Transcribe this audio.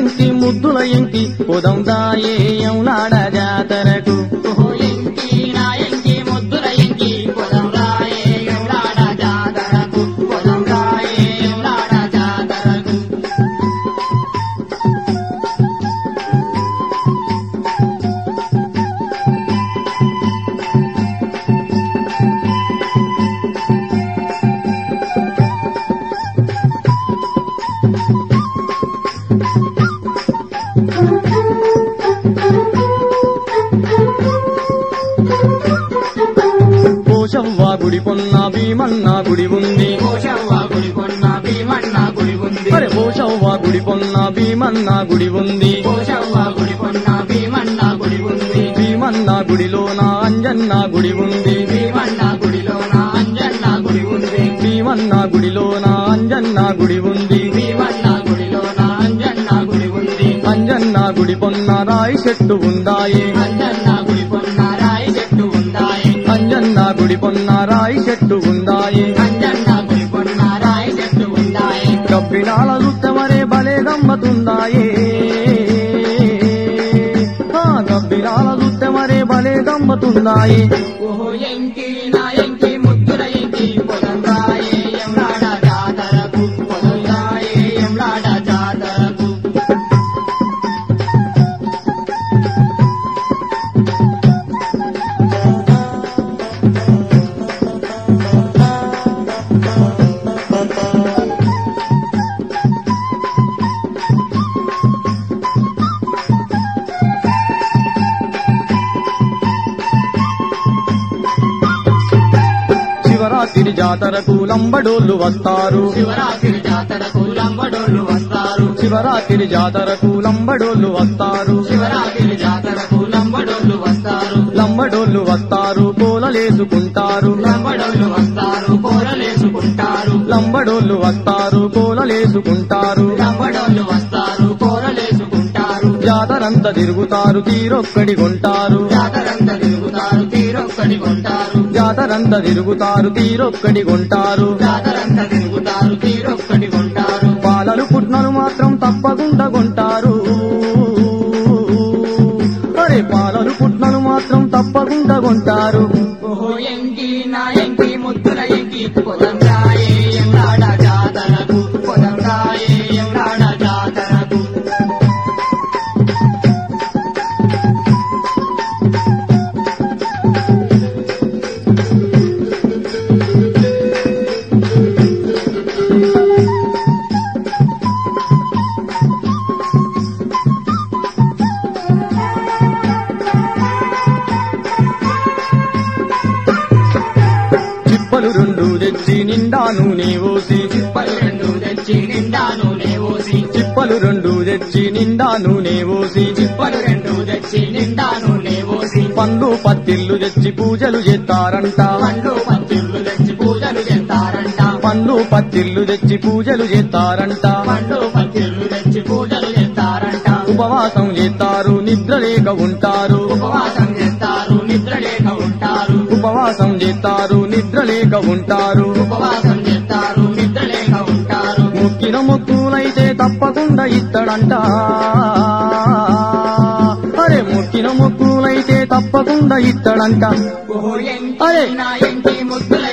ఎంకి ముద్దుల ఎంకి పొదం దాయే ఎంలాడ జాతరకు ఓహో ఎంకి నా ఎంకి ముద్దుల ఎంకి పొలం రాయే ఎవడాడ జాతరకు పొలం రాయే ఎవడాడ జాతరకు పోషవ్వ గుడి పొన్న భీమన్న గుడి ఉంది కోశవ్వ గుడి కొన్న భీమన్న గుడి ఉంది అరే పోషవ్వ గుడి పొన్న భీమన్న గుడి ఉంది కోశవ్వ గుడి కొన్న భీమన్న గుడి ఉంది భీమన్న గుడిలోన అంజన్న గుడి ఉంది భీమన్న గుడిలోన అంజన్న గుడి ఉంది భీమన్న గుడిలోన అంజన్న గుడి ఉంది భీమన్న గుడిలోన అంజన్న గుడి ఉంది అంజన్న గుడి పొన్న రాయి చెట్టు ఉందాయే అంజన్న గుడి కొన్న రాయి చెట్టు ఉందాయి అంజన్న గుడి పొన్న రాయి చెట్టు ఉందాయే అంజన్న గుడి కొన్న రాయి చెట్టు ఉందాయి కబ్బినాల రుత్తమరే భలే గమ్మతుందాయే ఆ గబ్బినాల రుత్తమరే భలే గమ్మతుందాయే ఓహో ఎంకి నా ఎంకి ముద్దుల ఎంకి పొలం రాయే ఎంలాడ జాతరకు పొలం రాయే ఎంలాడ జాతరకు శివరాత్రి జాతరకు లంబడోళ్ళు వస్తారు శివరాత్రి జాతరకు లంబడోళ్ళు వస్తారు శివరాత్రి జాతరకు లంబడోళ్ళు వస్తారు శివరాత్రి జాతరకు లంబడోళ్ళు వస్తారు లంబడోళ్ళు వస్తారు కోలలేసుకుంటారు లంబడోళ్ళు వస్తారు కూరలేసుకుంటారు లంబడోళ్ళు వస్తారు కోలలేసుకుంటారు లంబడోళ్ళు వస్తారు కూరలేసుకుంటారు జాతరంతా తిరుగుతారు తీరొక్కడి కొంటారు జాతరంతా తిరుగుతారు తీరొక్కడి కొంటారు జాతరంతా తిరుగుతారు తీరొక్కడి కొంటారు జాతరంతా తిరుగుతారు తీరొక్కడి కొంటారు పాలలు పుట్నలు మాత్రం తప్పకుండా కొంటారు అరే పాలలు పుట్నలు మాత్రం తప్పకుండా కొంటారు ఓహో ఎంకి నా ఎంకి ముద్దుల ఎంకి పొలం రాయే ఎంలాడ జాతరకు పొలం రాయే ఎంలాడ జాతరకు చిప్పలు రెండు తెచ్చి నిండా నూనె ఓసి చిప్పలు రెండు తెచ్చి నిండా నూనె ఓసి చిప్పలు రెండు తెచ్చి నిండా నూనె ఓసి చిప్పలు రెండు తెచ్చి నిండా నూనె ఓసి పండ్లు పత్తిళ్ళు తెచ్చి పూజలు చేస్తారంట పండ్లు పత్తిళ్ళు తెచ్చి పూజలు చేస్తారంట పండ్లు పత్తిళ్ళు తెచ్చి పూజలు చేస్తారంట పండ్లు పత్తిళ్ళు తెచ్చి పూజలు చేస్తారంట ఉపవాసం చేస్తారు నిద్ర లేక ఉంటారు ఉపవాసం చేస్తారు నిద్ర లేక ఉంటారు ఉపవాసం చేస్తారు నిద్ర లేక ఉంటారు ఉపవాసం చేస్తారు నిద్ర లేక ఉంటారు మొక్కిన మొక్కులైతే తప్పకుండా ఇత్తడంట అరే మొక్కిన మొక్కులైతే తప్పకుండా ఇత్తడంట ఓహో ఎంకి అరే. నా ఎంకి ముద్దుల